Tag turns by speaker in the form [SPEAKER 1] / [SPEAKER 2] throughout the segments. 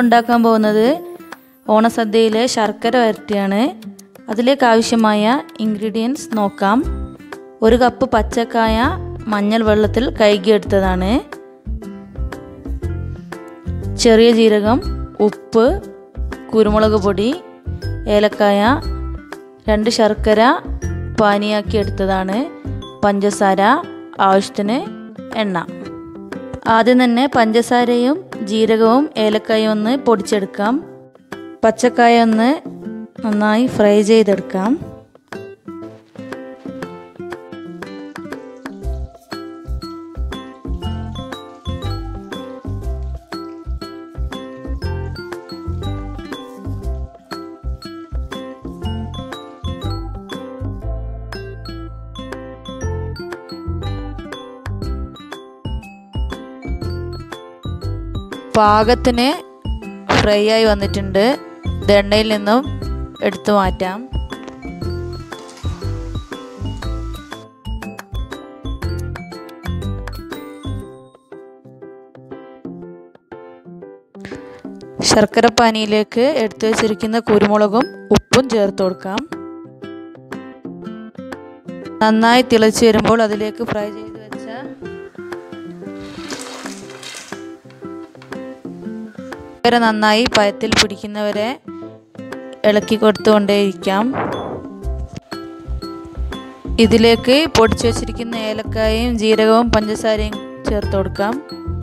[SPEAKER 1] ഉണ്ടാക്കാൻ പോകുന്നത് ഓണസദ്യയിലെ ശർക്കര വരട്ടിയാണ് അതിലേക്ക് ആവശ്യമായ ഇൻഗ്രീഡിയൻസ് നോക്കാം ഒരു കപ്പ് പച്ചക്കായ മഞ്ഞൾ വെള്ളത്തിൽ കഴുകിയെടുത്തതാണ് ചെറിയ ജീരകം ഉപ്പ് കുരുമുളക് പൊടി ഏലക്കായ രണ്ട് ശർക്കര പാനിയാക്കി എടുത്തതാണ് പഞ്ചസാര ആവശ്യത്തിന് എണ്ണ ആദ്യം തന്നെ പഞ്ചസാരയും ജീരകവും ഏലക്കായും ഒന്ന് പൊടിച്ചെടുക്കാം പച്ചക്കായ ഒന്ന് നന്നായി ഫ്രൈ ചെയ്തെടുക്കാം പാകത്തിന് ഫ്രൈ ആയി വന്നിട്ടുണ്ട് ഇത് എണ്ണയിൽ നിന്നും എടുത്തു മാറ്റാം ശർക്കര പാനിയിലേക്ക് എടുത്തു വെച്ചിരിക്കുന്ന കുരുമുളകും ഉപ്പും ചേർത്ത് കൊടുക്കാം നന്നായി തിളച്ച് വരുമ്പോൾ അതിലേക്ക് ഫ്രൈ ചെയ്ത് വെച്ച വരെ നന്നായി പയത്തിൽ പിടിക്കുന്നവരെ ഇളക്കി കൊടുത്തുകൊണ്ടേയിരിക്കാം ഇതിലേക്ക് പൊടിച്ചു വച്ചിരിക്കുന്ന ഏലക്കായയും ജീരകവും പഞ്ചസാരയും ചേർത്ത് കൊടുക്കാം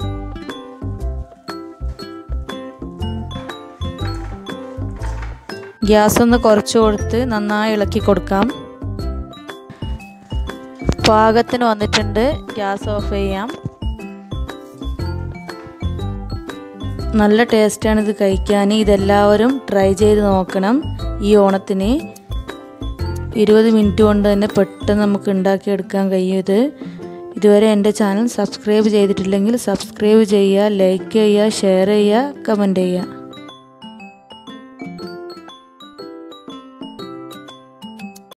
[SPEAKER 1] ഗ്യാസ് ഒന്ന് കുറച്ച് കൊടുത്ത് നന്നായി ഇളക്കി കൊടുക്കാം പാകത്തിന് വന്നിട്ടുണ്ട് ഗ്യാസ് ഓഫ് ചെയ്യാം നല്ല ടേസ്റ്റാണ് ഇത് കഴിക്കാൻ ഇതെല്ലാവരും ട്രൈ ചെയ്ത് നോക്കണം ഈ ഓണത്തിന് ഇരുപത് മിനിറ്റ് കൊണ്ട് തന്നെ പെട്ടെന്ന് നമുക്ക് ഉണ്ടാക്കിയെടുക്കാൻ കഴിയും ഇത് ഇതുവരെ എൻ്റെ ചാനൽ സബ്സ്ക്രൈബ് ചെയ്തിട്ടില്ലെങ്കിൽ സബ്സ്ക്രൈബ് ചെയ്യുക ലൈക്ക് ചെയ്യുക ഷെയർ ചെയ്യുക കമൻറ്റ് ചെയ്യുക